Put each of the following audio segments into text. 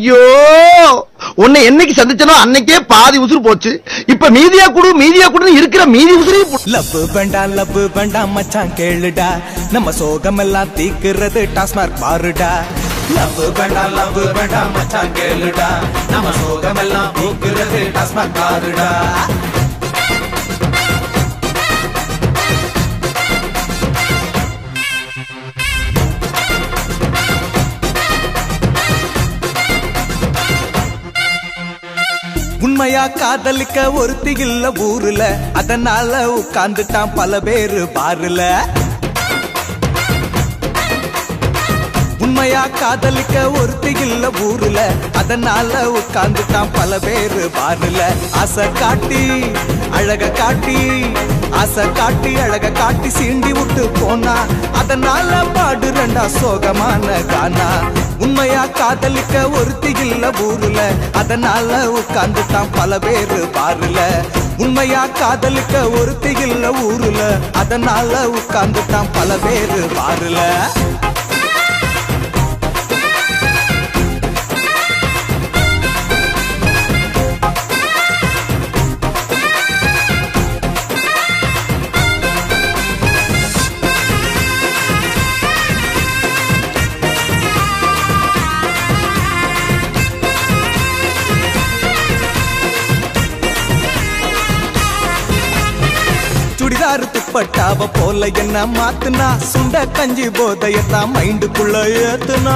ஐயோ உன்னை என்னைக்கு சந்திச்சனோ அன்னைக்கே பாதி உசுறு போச்சு இப்ப மீதியா குடு மீதியா குடுன்னு இருக்கிற மீதி உசுரையும் பு- லவ் வேண்டாம் லவ் வேண்டாம் மச்சான் கேளுடா நம்ம சோகம் எல்லாம் தீக்குறது டாஸ்மார்க் பாருடா லவ் வேண்டாம் லவ் வேண்டாம் மச்சான் கேளுடா நம்ம சோகம் எல்லாம் தீக்குறது டாஸ்மார்க் பாருடா உண்மையா காதலிக்க ஒருத்தி இல்ல ஊருல அதனால உட்கார்ந்துட்டான் பல பேரு பாருல உண்மையா காதலிக்க ஒருத்தி இல்ல ஊருல அதனால உட்கார்ந்துட்டான் பல பேரு பாருல ஆசை காட்டி அழக காட்டி ஆசை காட்டி அழக காட்டி சீண்டி விட்டு போனா அதனால பாடு ரெண்டா சோகமான கானா உண்மையா காதலிக்க ஒருத்தி இல்ல ஊருல அதனால உட்கார்ந்துட்டான் பல பேரு பாருல உண்மையா காதலிக்க ஒருத்தி இல்ல ஊருல அதனால உட்கார்ந்துட்டான் பல பேரு பாருல சுடிதாரு துப்பட்டாவ போல என்ன மாத்துனா சுண்ட கஞ்சி போதையத்தான் மைண்டுக்குள்ள ஏத்துனா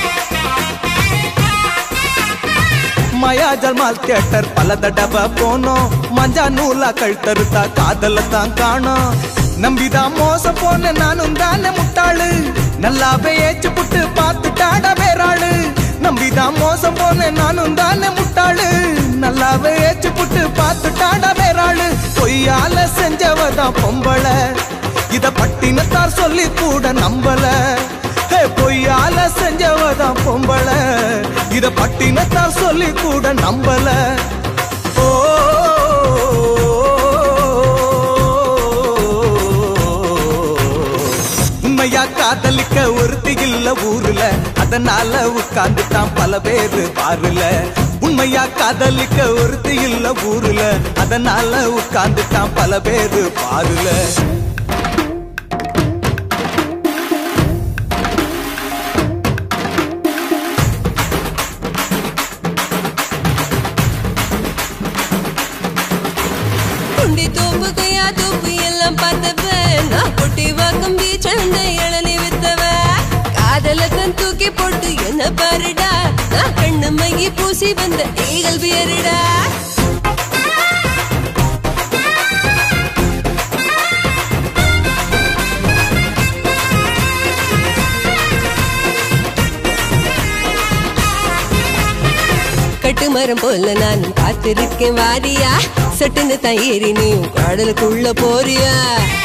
மயாஜல் மால் தியேட்டர் பல தடவை போனோம் மஞ்சா நூலா கழுத்தறுத்தா காதல தான் காணோம் நம்பிதான் மோசம் போன நானும் தானே முட்டாளு நல்லாவே ஏச்சு புட்டு பார்த்துட்டாட வேறாளு நம்பிதான் மோசம் போன நானும் தானே முட்டாளு நல்லாவே ஏச்சு புட்டு பார்த்துட்டாட வேறாளு பொய்யால செஞ்சவதான் பொம்பளை இத பட்டினத்தார் சொல்லி கூட நம்பல ஹே, பொய்யால செஞ்சவதான் பொம்பளை இத பட்டினத்தார் சொல்லி கூட நம்பல ஓ உண்மையா காதலிக்க ஒருத்தி இல்ல ஊருல அதனால உட்கார்ந்துட்டான் பல பேரு பாருல உண்மையா காதலிக்க ஒருத்தி இல்ல ஊருல அதனால உட்கார்ந்துட்டான் பல பேரு பாருல குண்டி தோப்பு கையா தோப்பு எல்லாம் பார்த்தவ நான் பொட்டி வாக்கம் பீச்சந்த இளநி வித்தவ காதலத்தன் தூக்கி போட்டு என்ன பாருடா நான் கண்ணு மையி பூசி வந்த ஈகல் பியருடா கட்டுமரம் போல நானும் காத்திருக்கேன் வாரியா சட்டுன்னு தான் ஏறி நீயும் கடலுக்குள்ள போறியா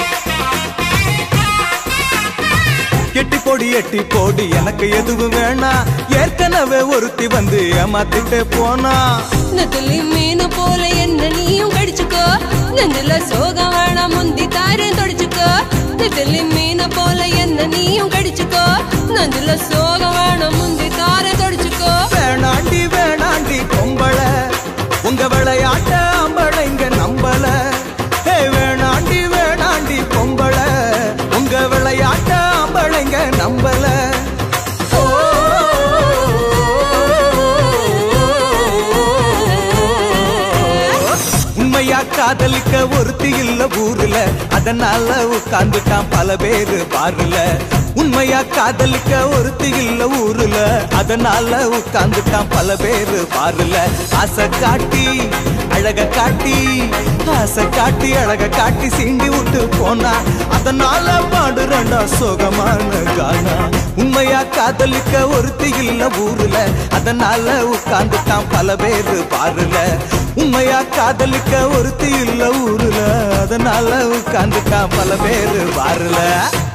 எட்டி போடி எட்டி போடி எனக்கு எதுவும் வேணாம் ஏற்கனவே ஒருத்தி வந்து ஏமாத்திட்டு போனா நத்துலி மீன் போல என்ன நீயும் கடிச்சுக்கோ நந்துல சோகம் வேணாம் முந்தி தாரேன் தொடச்சுக்கோ நத்துலி மீன் போல என்ன நீயும் கடிச்சுக்கோ நந்துல சோகம் வேணாம் முந்தி தாரேன் தொடச்சுக்கோ வேணாண்டி வேணாண்டி பொம்பள உங்க விளையாட்ட அம்பளைங்க நம்பல ஹே வேணாண்டி வேணாண்டி பொம்பள உங்க விளையாட்ட அம்பளைங்க நம்பல ஓ, உண்மையா காதலிக்க ஒருத்தி இல்ல ஊருல அதனால உட்கார்ந்துட்டான் பல பேரு பாருல உண்மையா காதலிக்க ஒருத்தி இல்ல ஊருல அதனால உட்கார்ந்துட்டான் பல பேரு பாருல ஆசை காட்டி அழக காட்டி ஆசை காட்டி அழக காட்டி சீண்டி விட்டு போனா அதனால பாடுறண்டா சுகமான கானா உண்மையா காதலிக்க ஒருத்தி இல்ல ஊருல அதனால உட்கார்ந்துட்டான் பல பேரு பாருல உண்மையா காதலிக்க ஒருத்தி இல்ல ஊருல அதனால உட்கார்ந்துட்டான் பல பேரு பாருல